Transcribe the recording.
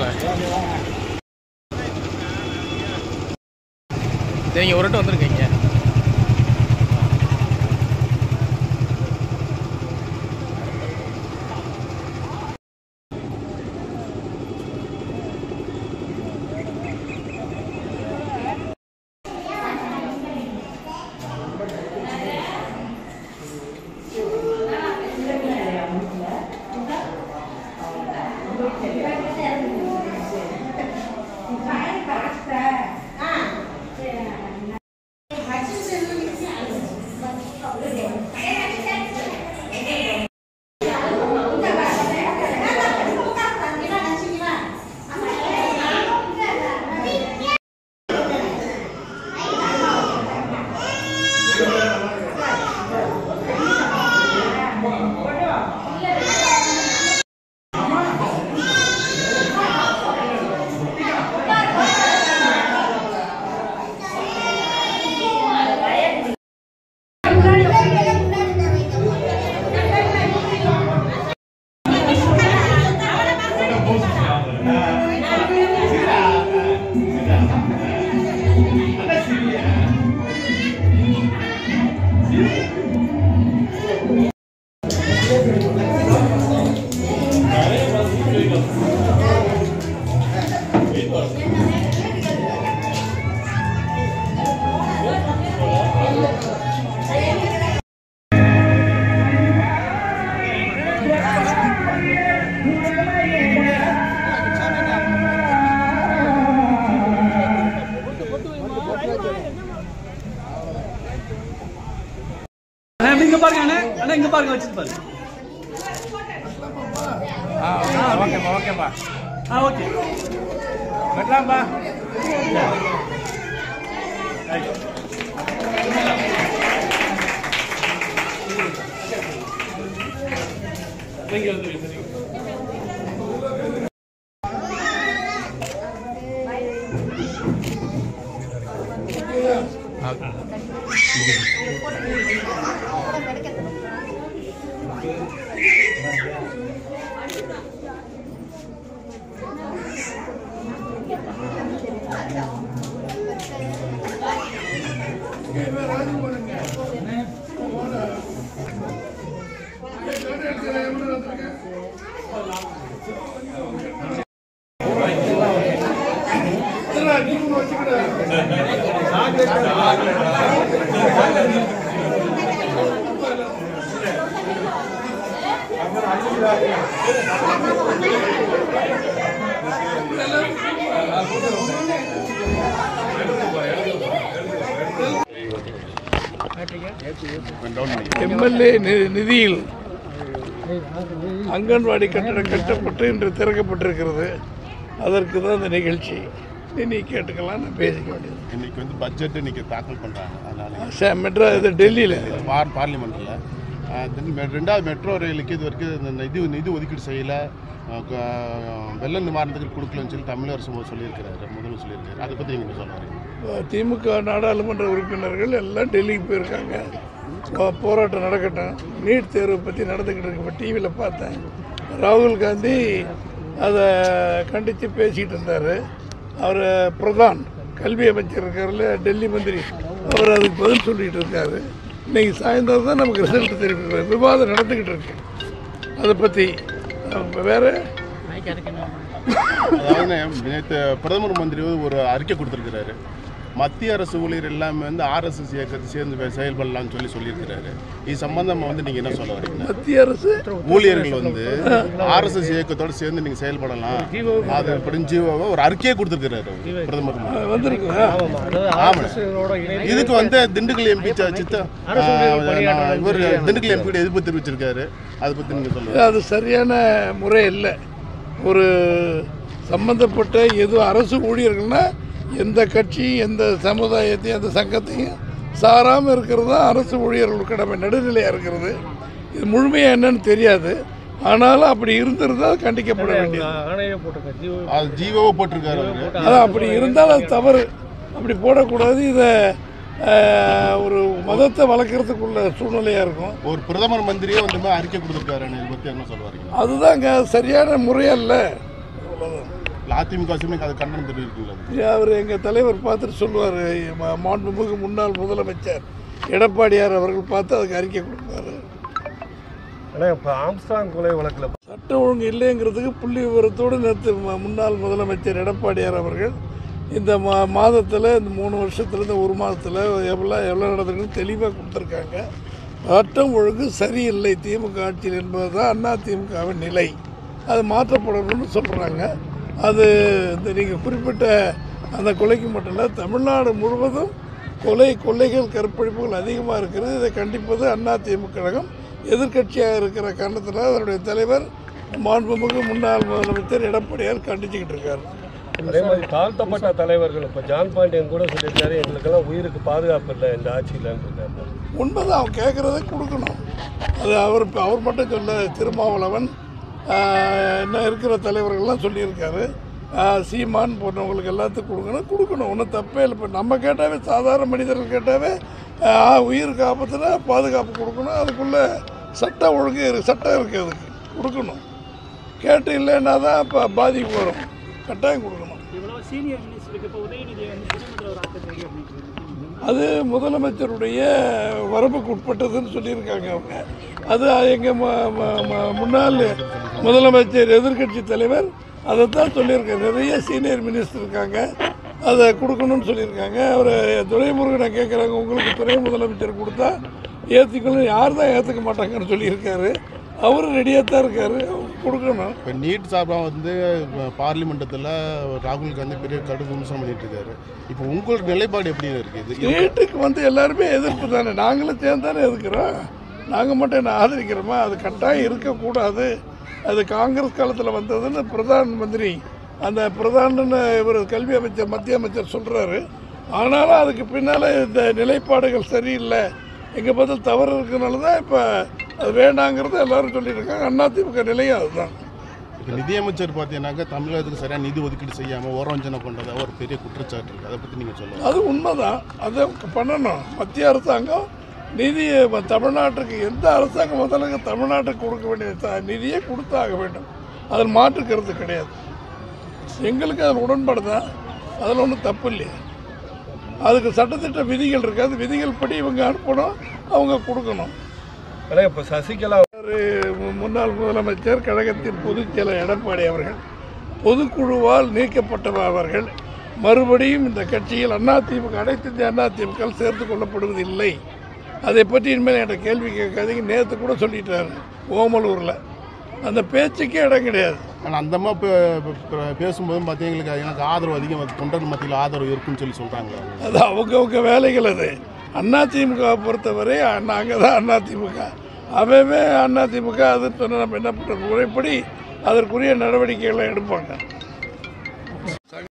சரிங்க ஒரு வட்டம் வந்துருக்கீங்க அண்ணா இங்க பாருங்க அண்ணா அண்ணா இங்க பாருங்க வச்சுட்டு பாருங்க ஆ ஓகேப்பா ஓகேப்பா ஆ ஓகே வெட்டலாம்ப்பா எம்எல்ஏ நிதியில் அங்கன்வாடி கட்டடம் கட்டப்பட்டு இன்று திறக்கப்பட்டிருக்கிறது அதற்கு தான் இந்த நிகழ்ச்சி நீ கேட்டுக்கலாம் நான் பேசிக்க வேண்டியது இன்னைக்கு வந்து பட்ஜெட் இன்னைக்கு தாக்கல் பண்றாங்க அதனால சே மெட்ரா இது டெல்லியில் பார் பார்லிமெண்ட்ல அஹ், then மெ- ரெண்டாவது மெட்ரோ ரயிலுக்கு இது வரைக்கும் இந்த நிதி நிதி ஒதுக்கீடு செய்யல அஹ், க- வெள்ள நிவாரணத்துக்கு கொடுக்கலன்னு சொல்லி தமிழ் அரசு முதல்வர் சொல்லியிருக்கிறாரு முதல்வர் சொல்லியிருக்காரு அதை பற்றி நீங்கள் சொல்ல வரீங்க திமுக நாடாளுமன்ற உறுப்பினர்கள் எல்லாம் டெல்லிக்கு போயிருக்காங்க போ- போராட்டம் நடக்கட்டும் நீட் தேர்வை பற்றி நடந்துக்கிட்டு இருக்கு இப்போ டிவியில் பார்த்தேன் ராகுல் காந்தி அதை கண்டித்து பேசிகிட்டு இருந்தார் அவர் பிரதான் கல்வி அமைச்சர் இருக்கார்ல டெல்லி மந்திரி அவர் அதுக்கு பதில் சொல்லிட்டு இருக்காரு இன்னைக்கு சாயந்தரம் தான் நமக்கு ரிசல்ட் தெரிவிக்கிறார் விவாதம் நடந்துக்கிட்டு இருக்கு அதை பற்றி வேறு அதாவது நேற்று பிரதமர் மந்திரி வந்து ஒரு அறிக்கை கொடுத்துருக்கிறாரு மத்திய அரசு ஊழியர் எல்லாமே வந்து ஆர்எஸ்எஸ் இயக்கத்தை சேர்ந்து வே- செயல்படலாம்னு சொல்லி சொல்லியிருக்கிறாரு இது சம்பந்தமா வந்து நீங்கள் என்ன சொல்ல வரீங்க மத்திய அரசு ஊழியர்கள் வந்து ஆர்எஸ்எஸ் இயக்கத்தோட சேர்ந்து நீங்க செயல்படலாம் அது அப்படின்னு ஜீவோவை ஒரு அறிக்கையை கொடுத்துருக்கிறாரு பிரதமர் மோடி. வந்திருக்குதா ஆமா இதுக்கு வந்து திண்டுக்கல் எம்பி சித்த இவர் திண்டுக்கல் எம்பி எதிர்ப்பு தெரிவிச்சிருக்காரு அதை பத்தி நீங்க சொல்லுங்க அது சரியான முறை இல்லை ஒரு சம்பந்தப்பட்ட எதுவும் அரசு ஊழியர்கள்னா எந்த கட்சி எந்த சமுதாயத்தையும் எந்த சங்கத்தையும் சாராமல் இருக்கிறது தான் அரசு ஊழியர்கள் கடமை நடுநிலையாக இருக்கிறது இது முழுமையாக என்னன்னு தெரியாது ஆனாலும் அப்படி இருந்திருந்தால் கண்டிக்கப்பட வேண்டியது அது ஜீவோவை போட்டிருக்காரு அவரு அதான் அப்படி இருந்தால் அது தவறு அப்படி போடக்கூடாது இதை ஆஹ், ஒரு மதத்தை வளர்க்குறதுக்குள்ள சூழ்நிலையாக இருக்கும் ஒரு பிரதமர் மந்திரியே வந்து இந்த மாதிரி அறிக்கை கொடுத்துருக்காரு இதை பத்தி என்ன சொல்ல வரீங்க அதுதாங்க சரியான முறையல்ல அவ்வளவுதான். இல்லை அதிமுக அரசுமே அது கண்டனம் தெரிவிக்கீங்களா அவர் எங்கள் தலைவர் பார்த்துட்டு சொல்லுவார் மாண்புமிகு முன்னாள் முதலமைச்சர் எடப்பாடியார் அவர்கள் பார்த்து அதுக்கு அறிக்கை கொடுப்பாரு ஆனால் இப்போ ஆம்ஸ்டாங் கொலை வழக்கில் சட்டம் ஒழுங்கு இல்லைங்கிறதுக்கு புள்ளி விவரத்தோடு நேற்று ம- முன்னாள் முதலமைச்சர் எடப்பாடியார் அவர்கள் இந்த மா மாதத்தில் இந்த மூணு வருஷத்துல இந்த ஒரு மாதத்தில் எவ்வளோ எவ்வளோ நடந்திருக்குன்னு தெளிவாக கொடுத்துருக்காங்க சட்டம் ஒழுங்கு சரியில்லை திமுக ஆட்சியில் என்பது தான் அண்ணா திமுகவின் நிலை அது மாற்றப்படணும்னு சொல்கிறாங்க அது இந்த நீங்கள் குறிப்பிட்ட அந்த கொலைக்கு மட்டும் இல்லை தமிழ்நாடு முழுவதும் கொலை கொள்ளைகள் கற்பழிப்புகள் அதிகமாக இருக்கிறது இதை கண்டிப்பது அண்ணா திமுக கழகம் எதிர்க்கட்சியாக இருக்கிற காரணத்தினால் அதனுடைய தலைவர் மாண்புமிகு முன்னாள் முதலமைச்சர் எடப்பாடியார் கண்டிச்சுக்கிட்டு இருக்காரு அதே மாதிரி தாழ்த்தப்பட்ட தலைவர்கள் இப்போ ஜான் பாண்டியன் கூட சொல்லியிருக்காரு எங்களுக்கெல்லாம் உயிருக்கு பாதுகாப்பு இல்லை இந்த ஆட்சியிலன்னு இருக்காரு உண்மைதான் அவன் கேட்குறத கொடுக்கணும் அது அவர் இப்ப அவர் மட்டும் சொல்ல திருமாவளவன் ஆஹ், இன்னும் இருக்கிற தலைவர்கள்லாம் சொல்லியிருக்காரு ஆஹ், சீமான் போன்றவங்களுக்கு எல்லாத்துக்கும் கொடுக்கணும் கொடுக்கணும் ஒன்றும் தப்பே இல்லை இப்போ நம்ம கேட்டாவே சாதாரண மனிதர்கள் கேட்டாவே ஆஹ், உயிருக்கு ஆபத்துனா பாதுகாப்பு கொடுக்கணும் அதுக்குள்ளே சட்டம் ஒழுங்கு இருக்கு சட்டம் இருக்குது அதுக்கு கொடுக்கணும் கேட்டு இல்லைன்னா தான் இப்போ பாதிப்பு வரும் கட்டாயம் கொடுக்கணும் இவ்வளவு சீனியர் மினிஸ்டருக்கு இப்போ உதயநிதி வந்து திருமணத்தில் ஒரு ஆட்டம் சரி அப்படின்னு அது முதலமைச்சருடைய வரம்புக்கு உட்பட்டதுன்னு சொல்லியிருக்காங்க அவங்க அது எங்கள் முன்னாள் முதலமைச்சர் எதிர்க்கட்சி தலைவர் அதை தான் சொல்லியிருக்காரு நிறைய சீனியர் மினிஸ்டர் இருக்காங்க அதை கொடுக்கணும்னு சொல்லியிருக்காங்க அவர் துரைமுருகனை கேட்குறாங்க உங்களுக்கு துணை முதலமைச்சர் கொடுத்தா ஏற்றுக்கணும் யார் தான் ஏற்றுக்க மாட்டாங்கன்னு சொல்லியிருக்காரு அவரும் ரெடியாக தான் இருக்காரு கொடுக்கணும் இப்போ நீட் சார்பாக வந்து பார்லிமெண்டத்தில் ராகுல் காந்தி பெரிய கடும் விமர்சனம் பண்ணிட்டு இருக்காரு இப்போ உங்களோட நிலைப்பாடு எப்படி இருக்குது இது வீட்டுக்கு வந்து எல்லாருமே எதிர்ப்பு தானே நாங்களும் சேர்ந்து தானே எதிர்க்கிறோம் நாங்கள் மட்டும் என்ன ஆதரிக்கிறோமா அது கட்டாயம் இருக்கக்கூடாது அது காங்கிரஸ் காலத்தில் வந்ததுன்னு பிரதான் மந்திரி அந்த பிரதான்னு இவர் கல்வி அமைச்சர் மத்திய அமைச்சர் சொல்கிறாரு ஆனாலும் அதுக்கு பின்னால் இந்த நிலைப்பாடுகள் சரியில்லை எங்கள் பதில் தவறு இருக்கிறனால தான் இப்போ அது வேண்டாங்கிறத எல்லாரும் சொல்லியிருக்காங்க அதிமுக நிலையும் அதுதான் இப்போ நிதியமைச்சர் பார்த்தீங்கன்னாக்கா தமிழகத்துக்கு சரியாக நிதி ஒதுக்கீடு செய்யாமல் ஓரவஞ்சனை கொண்டதாக ஒரு பெரிய குற்றச்சாட்டு இருக்குது அதை பற்றி நீங்கள் சொல்லுங்கள் அது உண்மைதான் அதை பண்ணணும் மத்திய அரசாங்கம் நிதியை ம- தமிழ்நாட்டுக்கு எந்த அரசாங்கம் முதல்ல தமிழ்நாட்டுக்கு கொடுக்க வேண்டிய த- நிதியை கொடுத்தாக வேண்டும் அதில் மாற்று கருத்து கிடையாது எங்களுக்கு அதில் உடன்பாடு தான் அதில் ஒன்றும் தப்பு இல்லையா அதுக்கு சட்டத்திட்ட விதிகள் இருக்குது அது விதிகள் படி இவங்க அனுப்பணும் அவங்க கொடுக்கணும் ஆனால் இப்போ சசிகலா ஒரு மு- முன்னாள் முதலமைச்சர் கழகத்தின் பொதுச் செயலர் எடப்பாடி அவர்கள் பொதுக்குழுவால் நீக்கப்பட்ட அவர்கள் மறுபடியும் இந்த கட்சியில் அதிமுக அனைத்து இந்திய அதிமுக சேர்த்து கொள்ளப்படுவதில்லை அதை பற்றி இனிமேல் என்கிட்ட கேள்வி கேட்காதீங்க நேற்று கூட சொல்லிட்டாரு ஓமலூரில் அந்த பேச்சுக்கே இடம் கிடையாது ஆனால் அந்த அம்மா இப்போ பேசும்போதும் பார்த்தீங்களுக்கு எனக்கு ஆதரவு அதிகம் தொண்டர் மத்தியில் ஆதரவு இருக்குன்னு சொல்லி சொல்கிறாங்களா அது அவங்கவுங்க வேலைகள் அது அதிமுக பொறுத்தவரை நாங்கள் தான் அதிமுக அவவே அதிமுக அதுன்னு சொன்னால் நம்ம என்ன பண்ணுறது முறைப்படி அதற்குரிய நடவடிக்கைகளை எடுப்பாங்க